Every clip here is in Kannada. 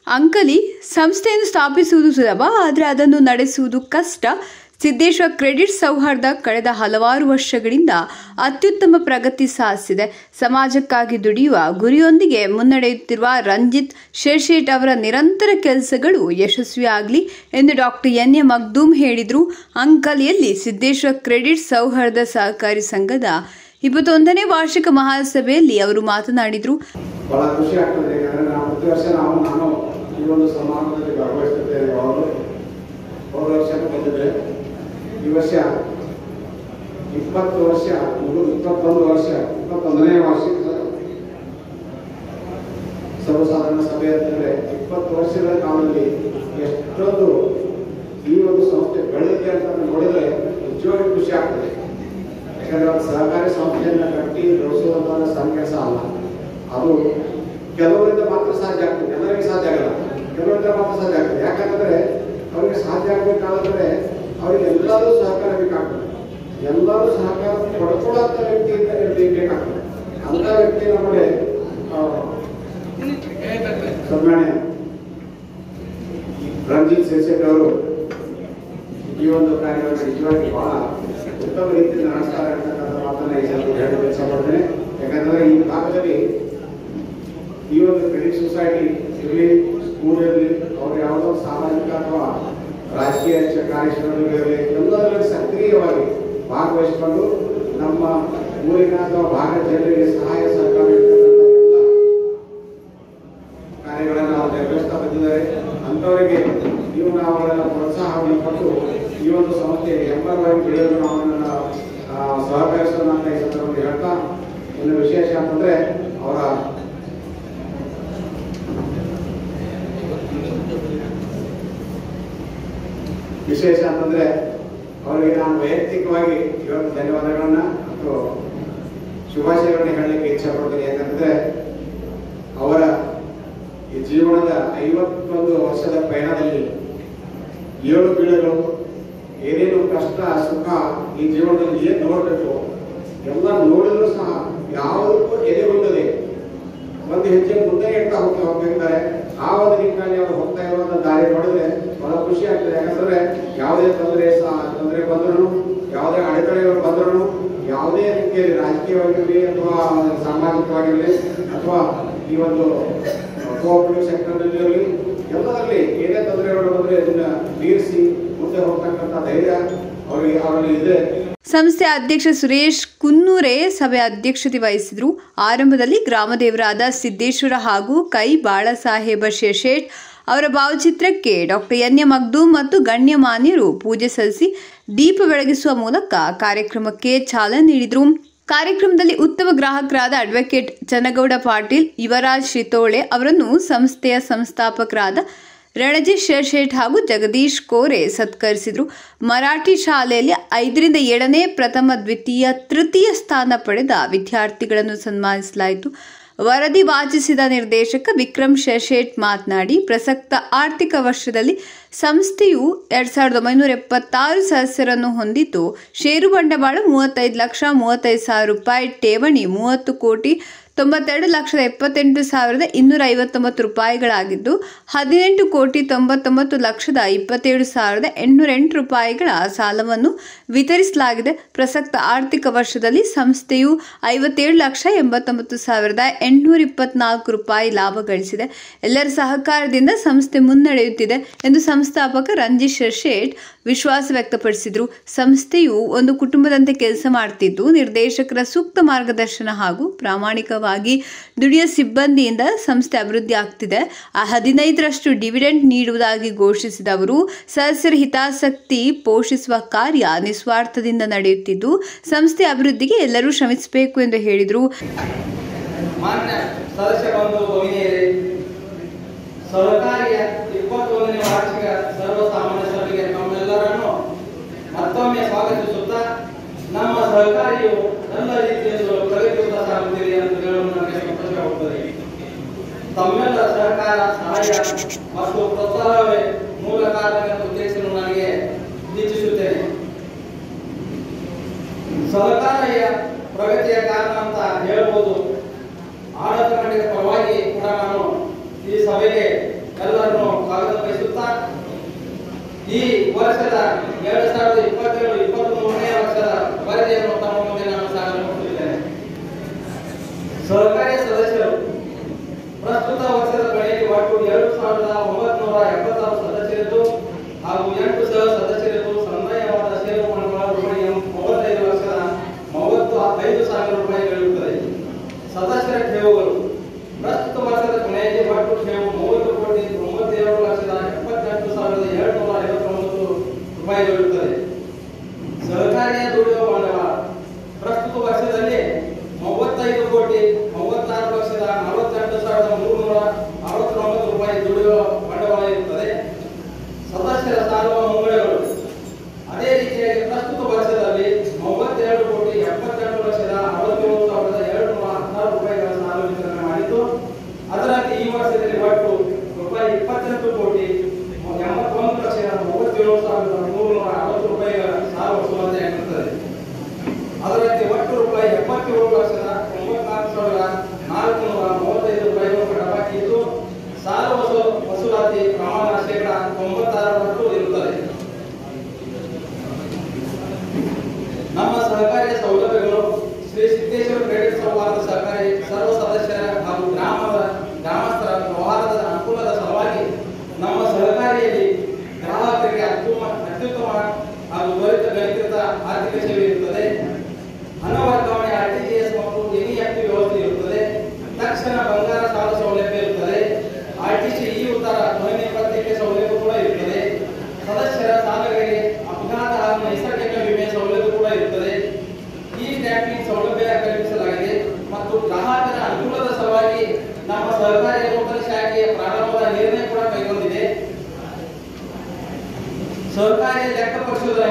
ಅಂಕಲಿ ಸಂಸ್ಥೆಯನ್ನು ಸ್ಥಾಪಿಸುವುದು ಸುಲಭ ಆದರೆ ಅದನ್ನು ನಡೆಸುವುದು ಕಷ್ಟ ಸಿದ್ದೇಶ್ವರ ಕ್ರೆಡಿಟ್ ಸೌಹಾರ್ದ ಕಳೆದ ಹಲವಾರು ವರ್ಷಗಳಿಂದ ಅತ್ಯುತ್ತಮ ಪ್ರಗತಿ ಸಾಧಿಸಿದೆ ಸಮಾಜಕ್ಕಾಗಿ ದುಡಿಯುವ ಗುರಿಯೊಂದಿಗೆ ಮುನ್ನಡೆಯುತ್ತಿರುವ ರಂಜಿತ್ ಶೇರ್ಶೇಟ್ ಅವರ ನಿರಂತರ ಕೆಲಸಗಳು ಯಶಸ್ವಿಯಾಗಲಿ ಎಂದು ಡಾಕ್ಟರ್ ಎನ್ ಎ ಮಗ್ದೂಮ್ ಹೇಳಿದರು ಅಂಕಲಿಯಲ್ಲಿ ಸಿದ್ದೇಶ್ವರ ಕ್ರೆಡಿಟ್ ಸೌಹಾರ್ದ ಸಹಕಾರಿ ಸಂಘದ ಇಪ್ಪತ್ತೊಂದನೇ ವಾರ್ಷಿಕ ಮಹಾಸಭೆಯಲ್ಲಿ ಅವರು ಮಾತನಾಡಿದರು ಬಹಳ ಖುಷಿ ಆಗ್ತದೆ ಯಾಕಂದ್ರೆ ನಾವು ಪ್ರತಿ ವರ್ಷ ನಾವು ನಾನು ಈ ಒಂದು ಸಮಾರಂಭದಲ್ಲಿ ಭಾಗವಹಿಸುತ್ತೇವೆ ಯಾವಾಗಲೂ ಹೋದ ವರ್ಷನೂ ಬಂದಿದ್ದೆ ಈ ವರ್ಷ ಇಪ್ಪತ್ತು ವರ್ಷ ಮುಗಿದು ಇಪ್ಪತ್ತೊಂದು ವರ್ಷ ಇಪ್ಪತ್ತೊಂದನೇ ವಾರ್ಷಿಕ ಸರ್ವಸಾಧಾರಣ ಸಭೆ ಅಂತಂದ್ರೆ ಇಪ್ಪತ್ತು ವರ್ಷಗಳ ಕಾಲದಲ್ಲಿ ಎಷ್ಟೊಂದು ಈ ಒಂದು ಸಂಸ್ಥೆ ಬೆಳೆದಿದೆ ಅಂತ ನೋಡಿದ್ರೆ ನಿಜವಾಗಿ ಖುಷಿ ಆಗ್ತದೆ ಯಾಕಂದ್ರೆ ಒಂದು ಸಹಕಾರಿ ಸಂಸ್ಥೆಯನ್ನ ಕಟ್ಟಿ ಬೆಳೆಸುವಂತ ಸಣ್ಣ ಕೆಲಸ ಅಲ್ಲ ಅದು ಕೆಲವರಿಂದ ಮಾತ್ರ ಸಾಧ್ಯ ಆಗ್ತದೆ ಎಲ್ಲರಿಗೆ ಸಾಧ್ಯ ಆಗಲ್ಲ ಕೆಲವರಿಂದ ಮಾತ್ರ ಸಾಧ್ಯ ಆಗ್ತದೆ ಯಾಕಂತಂದ್ರೆ ಅವರಿಗೆ ಸಾಧ್ಯ ಆಗ್ಬೇಕಾದ್ರೆ ಅವರಿಗೆ ಎಲ್ಲರೂ ಸಹಕಾರ ಬೇಕಾಗ್ತದೆ ಎಲ್ಲರೂ ಸಹಕಾರ ಪಡ್ಕೊಳ್ಳುವಂತ ವ್ಯಕ್ತಿ ಅಂತ ಇರ್ಬೇಕು- ಬೇಕಾಗ್ತದೆ ಅಂತ ವ್ಯಕ್ತಿ ನಮ್ಮಲ್ಲಿ ಆ, ಸನ್ಮಾನ್ಯ ರಂಜಿತ್ ಶೇಷಕ್ ಅವರು ಈ ಒಂದು ಕಾರ್ಯವನ್ನು ನಿಜವಾಗಿ ಬಹಳ ಉತ್ತಮ ರೀತಿಯಲ್ಲಿ ನಡೆಸ್ತಾರೆ ಅಂತಕ್ಕಂಥ ಮಾತನ್ನ ಈ ಸಂದರ್ಭದಲ್ಲಿ ಹೇಳಲು ಇಷ್ಟಪಡ್ತೇನೆ ಯಾಕಂದ್ರೆ ಈ ಭಾಗದಲ್ಲಿ ಈ ಒಂದು ಕ್ರೆಡಿಟ್ ಸೊಸೈಟಿ ಇರಲಿ ಸ್ಕೂಲ್ ಇರಲಿ ಅವ್ರು ಯಾವುದೋ ಸಾಮಾಜಿಕ ಅಥವಾ ರಾಜಕೀಯ ಚ- ಕಾರ್ಯಕ್ರಮಗಳಿರಲಿ ಎಲ್ಲದರಲ್ಲಿ ಸಕ್ರಿಯವಾಗಿ ಭಾಗವಹಿಸಿಕೊಂಡು ನಮ್ಮ ಊರಿನ ಅಥವಾ ಭಾಗದ ಜನರಿಗೆ ಸಹಾಯ ಸಹಕಾರ ನೀಡ್ತಕ್ಕಂಥ ಎಲ್ಲ ಕಾರ್ಯಗಳನ್ನು ಅವರು ನಿರ್ವಹಿಸ್ತಾ ಬಂದಿದ್ದಾರೆ ಅಂಥವರಿಗೆ ನೀವು ನಾವು ಅವರೆಲ್ಲ ಪ್ರೋತ್ಸಾಹವನ್ನು ಕೊಟ್ಟು ಈ ಒಂದು ಸಂಸ್ಥೆ ಎಂಬರವಾಗಿ ಬೆಳೆಯಲು ನಾವು ಅವರನ್ನ, ಆ, ಸಹಕರಿಸೋಣ ಅಂತ ಈ ಸಂದರ್ಭದಲ್ಲಿ ಹೇಳ್ತಾ ಇನ್ನು ವಿಶೇಷ ಅಂತಂದ್ರೆ ಅವರ ವಿಶೇಷ ಅಂತಂದ್ರೆ ಅವರಿಗೆ ನಾನು ವೈಯಕ್ತಿಕವಾಗಿ ಇವತ್ತು ಧನ್ಯವಾದಗಳನ್ನ ಮತ್ತು ಶುಭಾಶಯಗಳನ್ನ ಹೇಳಲಿಕ್ಕೆ ಇಚ್ಛೆ ಪಡ್ತೀನಿ ಯಾಕಂದ್ರೆ ಅವರ ಈ ಜೀವನದ ಐವತ್ತೊಂದು ವರ್ಷದ ಪಯಣದಲ್ಲಿ ಏಳು ಬೀಳುಗಳು ಏನೇನು ಕಷ್ಟ ಸುಖ ಈ ಜೀವನದಲ್ಲಿ ಏನ್ ನೋಡ್ಬೇಕು ಎಲ್ಲ ನೋಡಿದ್ರು ಸಹ ಯಾವುದಕ್ಕೂ ಎದೆಗುಂದದೆ ಒಂದು ಹೆಜ್ಜೆ ಮುಂದೆ ಇಡ್ತಾ ಹೋಗ್ತಾ ಹೋಗ್ತಿರ್ತಾರೆ ಆ ಒಂದು ನಿಟ್ಟಿನಲ್ಲಿ ಅವರು ಹೋಗ್ತಾ ಇರುವಂತ ದಾರಿ ನೋಡಿದ್ರೆ ಬಹಳ ಖುಷಿ ಆಗ್ತದೆ ಯಾಕಂದ್ರೆ ಯಾವುದೇ ತೊಂದರೆ ಸಹ ತೊಂದರೆ ಬಂದ್ರು ಯಾವುದೇ ಅಡೆತಡೆಗಳು ಬಂದ್ರು ಯಾವುದೇ ರೀತಿಯಲ್ಲಿ ರಾಜಕೀಯವಾಗಿರಲಿ ಅಥವಾ ಸಾಮಾಜಿಕವಾಗಿರಲಿ ಅಥವಾ ಈ ಒಂದು ಕೋಆಪರೇಟಿವ್ ಸೆಕ್ಟರ್ನಲ್ಲಿ ಇರಲಿ ಎಲ್ಲದರಲ್ಲಿ ಏನೇ ತೊಂದರೆಗಳು ಬಂದ್ರೆ ಇದನ್ನ ಮೀರಿಸಿ ಮುಂದೆ ಹೋಗ್ತಕ್ಕಂಥ ಧೈರ್ಯ ಅವರಿಗೆ ಅವರಲ್ಲಿ ಇದೆ ಸಂಸ್ಥೆ ಅಧ್ಯಕ್ಷ ಸುರೇಶ್ ಕುನ್ನೂರೆ ಸಭೆ ಅಧ್ಯಕ್ಷತೆ ವಹಿಸಿದರು ಆರಂಭದಲ್ಲಿ ಗ್ರಾಮದೇವರಾದ ಸಿದ್ದೇಶ್ವರ ಹಾಗೂ ಕೈ ಬಾಳಸಾಹೇಬ ಶೇಷೇಟ್ ಅವರ ಭಾವಚಿತ್ರಕ್ಕೆ ಡಾಕ್ಟರ್ ಎನ್ ಎ ಮಗ್ದೂಮ್ ಮತ್ತು ಗಣ್ಯಮಾನ್ಯರು ಪೂಜೆ ಸಲ್ಲಿಸಿ ದೀಪ ಬೆಳಗಿಸುವ ಮೂಲಕ ಕಾರ್ಯಕ್ರಮಕ್ಕೆ ಚಾಲನೆ ನೀಡಿದರು ಕಾರ್ಯಕ್ರಮದಲ್ಲಿ ಉತ್ತಮ ಗ್ರಾಹಕರಾದ ಅಡ್ವೊಕೇಟ್ ಚನ್ನಗೌಡ ಪಾಟೀಲ್ ಯುವರಾಜ್ ಶಿತೋಳೆ ಅವರನ್ನು ಸಂಸ್ಥೆಯ ಸಂಸ್ಥಾಪಕರಾದ ರಣಜಿತ್ ಶೇರ್ಶೇಟ್ ಹಾಗೂ ಜಗದೀಶ್ ಕೋರೆ ಸತ್ಕರಿಸಿದರು ಮರಾಠಿ ಶಾಲೆಯಲ್ಲಿ ಐದರಿಂದ ಏಳನೇ ಪ್ರಥಮ ದ್ವಿತೀಯ ತೃತೀಯ ಸ್ಥಾನ ಪಡೆದ ವಿದ್ಯಾರ್ಥಿಗಳನ್ನು ಸನ್ಮಾನಿಸಲಾಯಿತು ವರದಿ ವಾಚಿಸಿದ ನಿರ್ದೇಶಕ ವಿಕ್ರಮ್ ಶೇರ್ಶೇಟ್ ಮಾತನಾಡಿ ಪ್ರಸಕ್ತ ಆರ್ಥಿಕ ವರ್ಷದಲ್ಲಿ ಸಂಸ್ಥೆಯು ಎರಡ್ ಸಾವಿರದ ಒಂಬೈನೂರ ಎಪ್ಪತ್ತಾರು ಸದಸ್ಯರನ್ನು ಹೊಂದಿದ್ದು ಷೇರು ಬಂಡವಾಳ ಮೂವತ್ತೈದು ಲಕ್ಷ ಮೂವತ್ತೈದು ಸಾವಿರ ರೂಪಾಯಿ ಠೇವಣಿ ಮೂವತ್ತು ಕೋಟಿ ತೊಂಬತ್ತೆರಡು ಲಕ್ಷದ ಎಪ್ಪತ್ತೆಂಟು ಸಾವಿರದ ಇನ್ನೂರ ಐವತ್ತೊಂಬತ್ತು ರೂಪಾಯಿಗಳಾಗಿದ್ದು ಹದಿನೆಂಟು ಕೋಟಿ ತೊಂಬತ್ತೊಂಬತ್ತು ಲಕ್ಷದ ಇಪ್ಪತ್ತೇಳು ಸಾವಿರದ ಎಂಟುನೂರ ಎಂಟು ರೂಪಾಯಿಗಳ ಸಾಲವನ್ನು ವಿತರಿಸಲಾಗಿದೆ ಪ್ರಸಕ್ತ ಆರ್ಥಿಕ ವರ್ಷದಲ್ಲಿ ಸಂಸ್ಥೆಯು ಐವತ್ತೇಳು ಲಕ್ಷ ಎಂಬತ್ತೊಂಬತ್ತು ಸಾವಿರದ ಎಂಟುನೂರ ಇಪ್ಪತ್ನಾಲ್ಕು ರೂಪಾಯಿ ಲಾಭ ಗಳಿಸಿದೆ ಎಲ್ಲರ ಸಹಕಾರದಿಂದ ಸಂಸ್ಥೆ ಮುನ್ನಡೆಯುತ್ತಿದೆ ಎಂದು ಸಂಸ್ಥಾಪಕ ರಂಜಿತ್ ಶೇಟ್ ವಿಶ್ವಾಸ ವ್ಯಕ್ತಪಡಿಸಿದರು ಸಂಸ್ಥೆಯು ಒಂದು ಕುಟುಂಬದಂತೆ ಕೆಲಸ ಮಾಡುತ್ತಿದ್ದು ನಿರ್ದೇಶಕರ ಸೂಕ್ತ ಮಾರ್ಗದರ್ಶನ ಹಾಗೂ ಪ್ರಾಮಾಣಿಕವಾಗಿ ದುಡಿಯುವ ಸಿಬ್ಬಂದಿಯಿಂದ ಸಂಸ್ಥೆ ಅಭಿವೃದ್ಧಿ ಆಗ್ತಿದೆ ಆ ಹದಿನೈದರಷ್ಟು ಡಿವಿಡೆಂಡ್ ನೀಡುವುದಾಗಿ ಘೋಷಿಸಿದ ಅವರು ಸದಸ್ಯರ ಹಿತಾಸಕ್ತಿ ಪೋಷಿಸುವ ಕಾರ್ಯ ನಿಸ್ವಾರ್ಥದಿಂದ ನಡೆಯುತ್ತಿದ್ದು ಸಂಸ್ಥೆ ಅಭಿವೃದ್ಧಿಗೆ ಎಲ್ಲರೂ ಶ್ರಮಿಸಬೇಕು ಎಂದು ಹೇಳಿದರು ಮಾನ್ಯ ಸದಸ್ಯ ಬಂಧು ಭಗಿನಿಯರೇ ಸಹಕಾರಿಯ ಇಪ್ಪತ್ತೊಂದನೇ ವಾರ್ಷಿಕ ಸರ್ವಸಾಮಾನ್ಯ ಸಭೆಗೆ ನಮ್ಮೆಲ್ಲರನ್ನು ಮತ್ತೊಮ್ಮೆ ಸ್ವಾಗತಿಸುತ್ತಾ ನಮ್ಮ ಸಹಕಾರಿಯು ಎಲ್ಲ ರೀತಿಯಲ್ಲೂ ಪ್ರಗತಿಯುತ ಸಾಗುತ್ತಿದೆ ಅಂತ ಹೇಳಲು ನನಗೆ ಸಂತೋಷವಾಗುತ್ತದೆ ತಮ್ಮೆಲ್ಲ ಸಹಕಾರ ಸಹಾಯ ಮತ್ತು ಪ್ರೋತ್ಸಾಹವೇ ಮೂಲ ಕಾರಣವೆಂದು ಉದ್ದೇಶಿಸಲು ನನಗೆ ಇಚ್ಛಿಸುತ್ತೇನೆ ಸಹಕಾರಿಯ ಪ್ರಗತಿಯ ಕಾರಣ ಅಂತ ಹೇಳ್ಬೋದು ಆಡಳಿತ ಮಂಡಳಿಯ ಪರವಾಗಿ ಕೂಡ ನಾನು ಈ ಸಭೆಗೆ ಎಲ್ಲರನ್ನು ಸ್ವಾಗತ ಬಯಸುತ್ತಾ ಈ ವರ್ಷದ ಎರಡು ಸಾವಿರದ ಇಪ್ಪತ್ತೇಳು ಇಪ್ಪತ್ತ್ ಮೂರನೇ ವರ್ಷದ ವರದಿಯನ್ನು ತಮ್ಮ ಮುಂದೆ ನಾನು ಸಾಗಲು ಹೋಗುತ್ತಿದ್ದೇನೆ ಸಹಕಾರಿ ಸದಸ್ಯರು ಪ್ರಸ್ತುತ ವರ್ಷದ ಕೊನೆಯಲ್ಲಿ ಒಟ್ಟು ಎರಡು ಸಾವಿರದ ಒಂಬತ್ನೂರ ಎಪ್ಪತ್ತಾರು ಸದಸ್ಯರಿದ್ದು ಹಾಗೂ ಎಂಟು ಸಹ ಸದಸ್ಯರಿದ್ದು ಸಂದಾಯವಾದ ಷೇರು ಬಂಡವಾಳ ರೂಪಾಯಿ ಮೂವತ್ತೈದು ಲಕ್ಷದ ಮೂವತ್ತು ಐದು ಸಾವಿರ ರೂಪಾಯಿಗಳಿರುತ್ತದೆ ಸದಸ್ಯರ ಠೇವುಗಳು ಪ್ರಸ್ತುತ ವರ್ಷದ ಕೊನೆಯಲ್ಲಿ ಒಟ್ಟು ಠೇವು ಮೂವತ್ತು ಕೋಟಿ ಒಂಬತ್ತೇಳು ಲಕ್ಷದ ಎಪ್ಪತ್ತೆಂಟು ಸಾವಿರದ ಏಳುನೂರ ಐವತ್ತೊಂಬತ್ತು ರೂಪಾಯಿಗಳಿರುತ್ತದೆ ಸಹಕಾರಿಯ ದುಡಿಯುವ ಬಂಡವಾಳ ಪ್ರಸ್ತುತ ವರ್ಷದಲ್ಲಿ ಮೂವತ್ತೈದು ಕೋಟಿ ಮೂವತ್ತಾರು ಲಕ್ಷದ ನಲವತ್ತೆಂಟು ಸಾವಿರದ ಮೂರುನೂರ ಅರವತ್ತೊಂಬತ್ತು ರೂಪಾಯಿ ದುಡಿಯುವ ಬಂಡವಾಳ ಇರುತ್ತದೆ ಸದಸ್ಯರ ಸಾಲುವ ಮುಂಗಡಗಳು ಅದೇ ರೀತಿಯಾಗಿ ಪ್ರಸ್ತುತ ವರ್ಷದಲ್ಲಿ ಮೂವತ್ತೆರಡು ಕೋಟಿ ಎಪ್ಪತ್ತೆಂಟು ಲಕ್ಷದ ಅರವತ್ತೇಳು ಸಾವಿರದ ಏಳುನೂರ ಹದಿನಾರು ರೂಪಾಯಿಗಳ ಸಾಲ ವಿತರಣೆ ಮಾಡಿದ್ದು ಅದರಲ್ಲಿ ಈ ವರ್ಷದಲ್ಲಿ ಒಟ್ಟು ರೂಪಾಯಿ ಇಪ್ಪತ್ತೆಂಟು ಕೋಟಿ ಎಂಬತ್ತೊಂದು ಲಕ್ಷದ ಮೂವತ್ತೇಳು ಸಾವಿರದ ಮೂರುನೂರ ಅರವತ್ತು ರೂಪಾಯಿಗಳ ಸಾಲ ವಸೂಲಾತಿ ಆಗಿರುತ್ತದೆ ಅದರಂತೆ ಒಟ್ಟು ರೂಪಾಯಿ ಎಪ್ಪತ್ತೇಳು ಲಕ್ಷದ ಒಂಬತ್ನಾಲ್ಕು ಸಾವಿರದ ನಾಲ್ಕುನೂರ ಮೂವತ್ತೈದು ರೂಪಾಯಿಗಳು ಕಡಬಾಕಿ ಇದ್ದು ಸಾಲ ವಸೂ ವಸೂಲಾತಿ ಪ್ರಮಾಣ ಶೇಕಡ ತೊಂಬತ್ತಾರರಷ್ಟು ಇರುತ್ತದೆ ನಮ್ಮ ಸಹಕಾರಿಯ ಸೌಲಭ್ಯಗಳು ಶ್ರೀ ಸಿದ್ದೇಶ್ವರ ಕ್ರೆಡಿಟ್ ಸಂವಾದ ಸಹಕಾರಿ ಸರ್ವ ಸದಸ್ಯರ ಹಾಗೂ ಗ್ರಾಮದ ಗ್ರಾಮಸ್ಥರ ವ್ಯವಹಾರದ ಅನುಕೂಲದ ಸಲುವಾಗಿ ನಮ್ಮ ಸಹಕಾರಿಯಲ್ಲಿ ಗ್ರಾಹಕರಿಗೆ ಅತ್ಯುಮ ಅತ್ಯುತ್ತಮ ಹಾಗೂ ತ್ವರಿತ ಗಣಿತ ಆರ್ಥಿಕ ಸೇವೆ ಇರುತ್ತದೆ ಹಣ ವರ್ಗಾವಣೆ ಆರ್ಟಿಜಿಎಸ್ ಮತ್ತು ಎನ್ಇಎಫ್ಟಿ ವ್ಯವಸ್ಥೆ ಇರುತ್ತದೆ ತಕ್ಷಣ ಬಂಗಾರ ಸಾಲ ಸೌಲಭ್ಯ ಇರುತ್ತದೆ ಆರ್ಟಿಸಿ ಇ ಉತ್ತರ ಧ್ವನಿ ಪತ್ರಿಕೆ ಸೌಲಭ್ಯ ಕೂಡ ಇರುತ್ತದೆ ಸದಸ್ಯರ ಸಾಲಗಳಿಗೆ ಅಪಘಾತ ಹಾಗೂ ನೈಸರ್ಗಿಕ ವಿಮೆ ಸೌಲಭ್ಯ ಕೂಡ ಇರುತ್ತದೆ ಈ ಟ್ಯಾಪಿಂಗ್ ಸೌಲಭ್ಯ ಕಲ್ಪಿಸಲಾಗಿದೆ ಮತ್ತು ಗ್ರಾಹಕರ ಅನುಕೂಲದ ಸಲುವಾಗಿ ನಮ್ಮ ಸಹಕಾರಿ ನೂತನ ಶಾಖೆಯ ಪ್ರಾರಂಭದ ನಿರ್ಣಯ ಕೂಡ ಕೈಗೊಂಡಿದೆ ಸಹಕಾರಿ ಲೆಕ್ಕ ಪರಿಶೋಧನೆ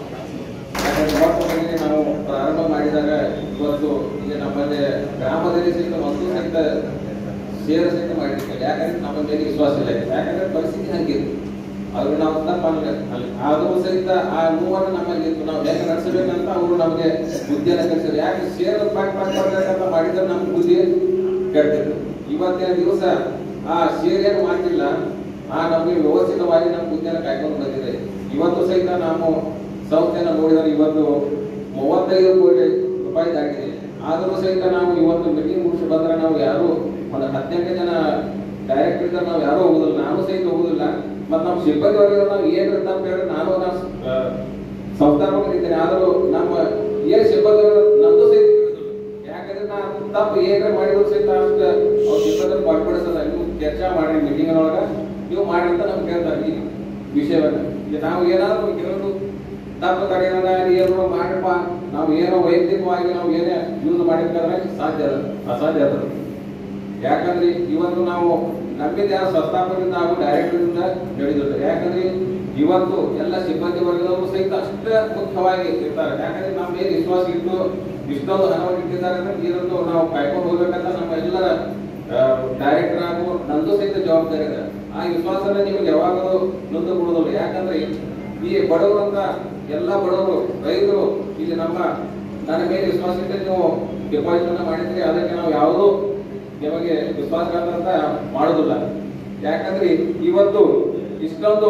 ಯಾಕಂದ್ರೆ ನಾವು ಪ್ರಾರಂಭ ಮಾಡಿದಾಗ ಇವತ್ತು ಈಗ ನಮ್ಮಲ್ಲಿ ಗ್ರಾಮದಲ್ಲಿ ಸಹಿತ ಒಂದು ಸಹಿತ ಶೇರ್ ಸಹಿತ ಮಾಡಿರ್ತೀವಿ ಯಾಕಂದ್ರೆ ನಮ್ಮ ಮೇಲೆ ವಿಶ್ವಾಸ ಇಲ್ಲ ಯಾಕಂದ್ರೆ ಪರಿಸ್ಥಿತಿ ಹಂಗಿತ್ತು ಅವ್ರು ನಾವು ತಪ್ಪಲ್ಲ ಅಲ್ಲಿ ಆದರೂ ಸಹಿತ ಆ ಮೂವರು ನಮ್ಮಲ್ಲಿ ಇತ್ತು ನಾವು ಹೆಂಗೆ ನಡೆಸಬೇಕಂತ ಅವರು ನಮಗೆ ಬುದ್ಧಿಯನ್ನು ಕಲಿಸಿದ್ರು ಯಾಕೆ ಶೇರ್ ಪಾಕ್ ಪಾಕ್ ಮಾಡ್ಬೇಕಂತ ಮಾಡಿದ್ರೆ ನಮ್ಮ ಬುದ್ಧಿ ಕೆಡ್ತಿತ್ತು ಇವತ್ತಿನ ದಿವಸ ಆ ಶೇರ್ ಏನು ಮಾಡ್ತಿಲ್ಲ ಆ ನಮಗೆ ವ್ಯವಸ್ಥಿತವಾಗಿ ನಮ್ಮ ಬುದ್ಧಿಯನ್ನು ಕಾಯ್ಕೊಂಡು ಬಂದಿದೆ ಇವತ್ತು ಸಹಿತ ನಾವು ಸಂಸ್ಥೆಯನ್ನು ನೋಡಿದರೆ ಇವತ್ತು ಮೂವತ್ತೈದು ಕೋಟಿ ರೂಪಾಯಿ ದಾಟಿದೆ ಆದರೂ ಸಹಿತ ನಾವು ಇವತ್ತು ಮೀಟಿಂಗ್ ಮುಗಿಸಿ ಬಂದ್ರೆ ನಾವು ಯಾರು ಒಂದು ಹದಿನೆಂಟು ಜನ ಡೈರೆಕ್ಟರ್ ಇದ್ದಾರೆ ನಾವು ಯಾರು ಹೋಗುದಿಲ್ಲ ನಾನು ಸಹಿತ ಹೋಗುದಿಲ್ಲ ಮತ್ತು ನಮ್ಮ ಸಿಬ್ಬಂದಿ ವರ್ಗ ನಾವು ಏನು ತಪ್ಪು ಹೇಳಿದ್ರೆ ನಾನು ನಾನು ಸಂಸ್ಥಾಪಕರಿದ್ದೇನೆ ಆದರೂ ನಮ್ಮ ಏನು ಸಿಬ್ಬಂದಿ ವರ್ಗ ನಂದು ಸಹಿತ ತಿಳಿದಿಲ್ಲ. ಯಾಕಂದ್ರೆ ನಾನು ತಪ್ಪು ಏನಾರ ಮಾಡಿದ್ರು ಸಹಿತ ಅಷ್ಟು ಅವ್ರ ಸಿಬ್ಬಂದಿ ಮಾಡ್ಕೊಡಿಸಲ್ಲ ನೀವು ಚರ್ಚೆ ಮಾಡಿ ಮೀಟಿಂಗ್ ಒಳಗ ನೀವು ಮಾಡಿ ಅಂತ ನಮ್ಗೆ ಕೇಳ್ತಾರೆ ಈ ವಿಷಯವನ್ನ ಈಗ ನಾವು ಏನಾದ್ರು ಕೆಲವರು ತಪ್ಪು ತಡೆಯೋಣ ಏನೋ ಮಾಡಪ್ಪ ನಾವು ಏನೋ ವೈಯಕ್ತಿಕವಾಗಿ ನಾವು ಏನೇ ಯೂಸ್ ಮಾಡಿರ್ತಾರೆ ಸಾಧ್ಯ ಅದ ಅಸಾಧ್ಯ ಅದ ಯಾಕಂದ್ರೆ ಇವತ್ತು ನಾವು ನಮ್ಮಿಂದ ಯಾರು ಸಂಸ್ಥಾಪಕರಿಂದ ಹಾಗೂ ಡೈರೆಕ್ಟರ್ದಿಂದ ನಡೆದಿಲ್ಲ ಯಾಕಂದ್ರೆ ಇವತ್ತು ಎಲ್ಲ ಸಿಬ್ಬಂದಿ ವರ್ಗದವರು ಸಹಿತ ಅಷ್ಟೇ ಮುಖ್ಯವಾಗಿ ಇರ್ತಾರೆ ಯಾಕಂದ್ರೆ ನಮ್ಮ ಮೇಲೆ ವಿಶ್ವಾಸ ಇಟ್ಟು ಇಷ್ಟೊಂದು ಹಣವನ್ನು ಇಟ್ಟಿದ್ದಾರೆ ಅಂದ್ರೆ ಇದನ್ನು ನಾವು ಕಾಯ್ಕೊಂಡು ಹೋಗ್ಬೇಕಂತ ನಮ್ಮ ಎಲ್ಲರ ಡೈರೆಕ್ಟರ್ ಹಾಗೂ ನಂದು ಸಹಿತ ಜವಾಬ್ದಾರಿ ಇದೆ ಆ ವಿಶ್ವಾಸನ ನಿಮಗೆ ಯಾವಾಗಲೂ ನೊಂದು ಬಿಡುವುದಿಲ್ಲ ಯಾಕಂದ್ರೆ ಈ ಬಡವರು ಅಂತ ಎಲ್ಲ ಬಡವರು ರೈತರು ಇಲ್ಲಿ ನಮ್ಮ ನನ್ನ ಮೇಲೆ ವಿಶ್ವಾಸ ಇಟ್ಟು ನೀವು ಡೆಪಾಸಿಟ್ ಅನ್ನ ಮಾಡಿದ್ರೆ ಅದಕ್ಕೆ ನಾವು ಯಾವುದೂ ನಿಮಗೆ ವಿಶ್ವಾಸಘಾತ ಅಂತ ಮಾಡೋದಿಲ್ಲ ಯಾಕಂದ್ರೆ ಇವತ್ತು ಇಷ್ಟೊಂದು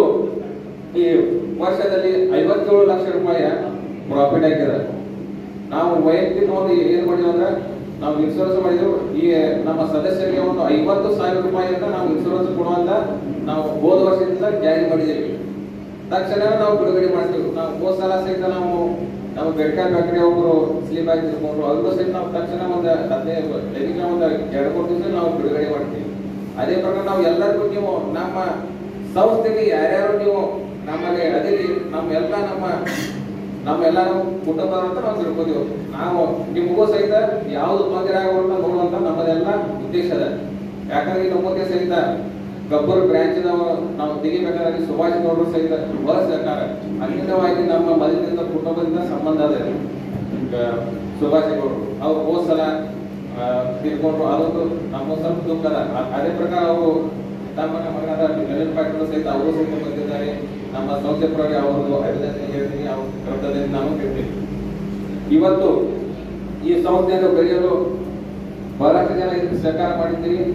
ಈ ವರ್ಷದಲ್ಲಿ ಐವತ್ತೇಳು ಲಕ್ಷ ರೂಪಾಯಿಯ ಪ್ರಾಫಿಟ್ ಆಗಿದೆ ನಾವು ವೈಯಕ್ತಿಕ ಒಂದು ಏನ್ ಮಾಡಿದ್ವಿ ಅಂದ್ರೆ ನಾವು ಇನ್ಶೂರೆನ್ಸ್ ಮಾಡಿದೆವು ಈ ನಮ್ಮ ಸದಸ್ಯರಿಗೆ ಒಂದು ಐವತ್ತು ಸಾವಿರ ರೂಪಾಯಿಯಿಂದ ನಾವು ಇನ್ಶೂರೆನ್ಸ್ ಕೊಡುವಂತ ನಾವು ಹೋದ ವರ್ಷದಿಂದ ಜಾರಿ ಮಾಡಿದ್ದೇವೆ ತಕ್ಷಣ ನಾವು ಬಿಡುಗಡೆ ಮಾಡ್ತೀವಿ ನಾವು ಹೋದ ಸಲ ಸಹಿತ ನಾವು ನಮ್ಮ ಬೆಡ್ಕಾರ್ ಫ್ಯಾಕ್ಟರಿ ಒಬ್ಬರು ಸ್ಲೀಪ್ ಆಗಿ ತಿಳ್ಕೊಂಡ್ರು ಅವ್ರಿಗೂ ಸಹಿತ ನಾವು ತಕ್ಷಣ ಒಂದು ಹದಿನೈದು ಲೈನಿಗೆ ಒಂದು ಎರಡು ಮೂರು ದಿವಸ ನಾವು ಬಿಡುಗಡೆ ಮಾಡ್ತೀವಿ ಅದೇ ಪ್ರಕಾರ ನಾವು ಎಲ್ಲರಿಗೂ ನೀವು ನಮ್ಮ ಸಂಸ್ಥೆಗೆ ಯಾರ್ಯಾರು ನೀವು ನಮ್ಮಲ್ಲಿ ಅದೇ ನಮ್ಮ ಎಲ್ಲ ನಮ್ಮ ನಮ್ಮೆಲ್ಲ ನಮ್ಮ ಕುಟುಂಬದ ಅಂತ ನಾವು ತಿಳ್ಕೊತೀವಿ ನಾವು ನಿಮಗೂ ಸಹಿತ ಯಾವ್ದು ತೊಂದರೆ ಆಗುವಂತ ನೋಡುವಂತ ನಮ್ಮದೆಲ್ಲ ಉದ್ದೇಶ ಅದ ಯಾಕಂದ್ರೆ ಈಗ ಮುಂದೆ ಸಹಿತ ಗಬ್ಬರ್ ಬ್ರಾಂಚ್ ನಾವು ತೆಗಿಬೇಕಾದ್ರೆ ಸುಭಾಷ್ ಗೌಡರು ಸಹಿತ ಬಹಳ ಸಹಕಾರ ಅನ್ಯವಾಗಿ ನಮ್ಮ ಮನೆಯಿಂದ ಕುಟುಂಬದಿಂದ ಸಂಬಂಧ ಅದ ಈಗ ಸುಭಾಷ್ ಗೌಡರು ಅವ್ರು ಹೋದ್ ಸಲ ಆ, ತೀರ್ಕೊಂಡ್ರು ಅದೊಂದು ನಮ್ಮ ಸ್ವಲ್ಪ ದುಃಖ ಅದ ಆ- ಅದೇ ಪ್ರಕಾರ ಅವರು ತಮ್ಮ ಮಗನಾದ ಲಲಿತ್ ಪಾಟೀಲ್ ಸಹಿತ ಅವರು ಸಹಿತ ಬಂದಿದ್ದಾರೆ ನಮ್ಮ ಸಂಸ್ಥೆ ಪರವಾಗಿ ಅವರದ್ದು ಅಭಿನಂದನೆ ಹೇಳ್ತೀನಿ ಅವ್ರ ಕರ್ತವ್ಯದಿಂದ ನಾವು ಕೇಳ್ತೀವಿ ಇವತ್ತು ಈ ಸಂಸ್ಥೆಯನ್ನು ಬೆಳೆಯಲು ಬಹಳಷ್ಟು ಜನ ಇದಕ್ಕೆ ಸಹಕಾರ ಮಾಡಿದ್ದೀರಿ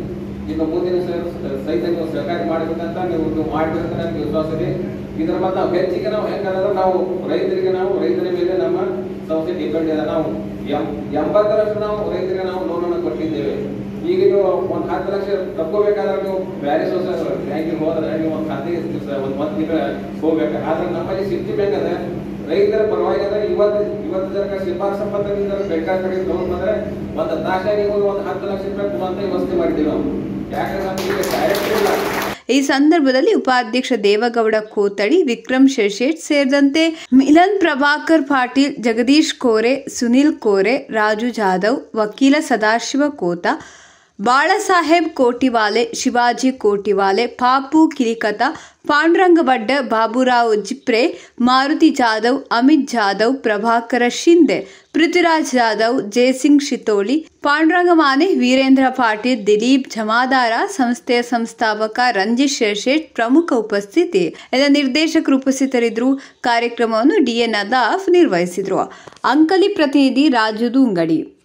ಇನ್ನು ಮುಂದಿನ ಸ- ಸಹಿತ ನೀವು ಸಹಕಾರ ಮಾಡಬೇಕಂತ ನೀವು ನೀವು ಮಾಡ್ಬೇಕಂತ ನನಗೆ ವಿಶ್ವಾಸ ಇದೆ ಇದರ ಮತ್ತೆ ನಾವು ಹೆಚ್ಚಿಗೆ ನಾವು ಹೆಂಗಂದ್ರೆ ನಾವು ರೈತರಿಗೆ ನಾವು ರೈತರ ಮೇಲೆ ನಮ್ಮ ಸಂಸ್ಥೆ ಡಿಪೆಂಡ್ ಇದೆ ನಾವು ಎಂ- ಎಂಬತ್ತರಷ್ಟು ನಾವು ರೈತರಿಗೆ ನಾವು ಲೋನ್ ಅನ್ನು ಕೊಟ್ಟಿದ್ದೇವೆ ಈಗ ನೀವು ಒಂದು ಹತ್ತು ಲಕ್ಷ ತಕ್ಕೋಬೇಕಾದ್ರೆ ನೀವು ಬ್ಯಾರೆ ಸೋಸ ಬ್ಯಾಂಕಿಗೆ ಹೋದ್ರೆ ನೀವು ಒಂದು ಖಾತೆಗೆ ಒಂದು ಒಂದು ತಿಂಗಳ ಹೋಗ್ಬೇಕು ಆದ್ರೆ ನಮ್ಮಲ್ಲಿ ಸಿಸ್ಟಮ್ ಹೆಂಗದ ರೈತರ ಪರವಾಗಿ ಅಂದ್ರೆ ಇವತ್ತು ಇವತ್ತು ಜನಕ ಶಿಫಾರಸು ಪತ್ರದಿಂದ ಬೇಕಾದ ಕಡೆ ತಗೊಂಡ್ ಬಂದ್ರೆ ಒಂದು ತಾಸಾಗಿ ಹೋಗಿ ಒಂದು ಹತ್ತು ಲಕ್ಷ ರೂಪಾಯಿ ಕೊಡುವಂತ ವ್ಯವಸ್ಥೆ ಮಾಡಿದ್ದೀವಿ ನಾವು ಯಾಕಂದ್ರೆ ನಮಗೆ ಡೈರೆಕ್ಟ್ ಇಲ್ಲ ಈ ಸಂದರ್ಭದಲ್ಲಿ ಉಪಾಧ್ಯಕ್ಷ ದೇವಗೌಡ ಕೋತಳಿ ವಿಕ್ರಮ್ ಶೇಷೇಟ್ ಸೇರಿದಂತೆ ಮಿಲನ್ ಪ್ರಭಾಕರ್ ಪಾಟೀಲ್ ಜಗದೀಶ್ ಕೋರೆ ಸುನಿಲ್ ಕೋರೆ ರಾಜು ಜಾಧವ್ ವಕೀಲ ಸದಾಶಿವ ಕೋತ ಬಾಳಸಾಹೇಬ್ ಕೋಟಿವಾಲೆ ಶಿವಾಜಿ ಕೋಟಿವಾಲೆ ಪಾಪು ಕಿಲಿಕತ ಪಾಂಡುರಂಗ ಭಡ್ಡ ಬಾಬುರಾವ್ ಜಿಪ್ರೆ ಮಾರುತಿ ಜಾಧವ್ ಅಮಿತ್ ಜಾಧವ್ ಪ್ರಭಾಕರ ಶಿಂದೆ ಪೃಥ್ವಿರಾಜ್ ಜಾಧವ್ ಜಯಸಿಂಗ್ ಶಿತೋಳಿ ಪಾಂಡುರಂಗ ಮಾನೆ ವೀರೇಂದ್ರ ಪಾಟೀಲ್ ದಿಲೀಪ್ ಜಮಾದಾರ ಸಂಸ್ಥೆಯ ಸಂಸ್ಥಾಪಕ ರಂಜಿತ್ ಶೇಷೇಟ್ ಪ್ರಮುಖ ಉಪಸ್ಥಿತಿ ಎಲ್ಲ ನಿರ್ದೇಶಕರು ಉಪಸ್ಥಿತರಿದ್ದರು ಕಾರ್ಯಕ್ರಮವನ್ನು ಡಿಎನ್ ನದಾಫ್ ನಿರ್ವಹಿಸಿದರು ಅಂಕಲಿ ಪ್ರತಿನಿಧಿ ರಾಜು ದುಂಗಡಿ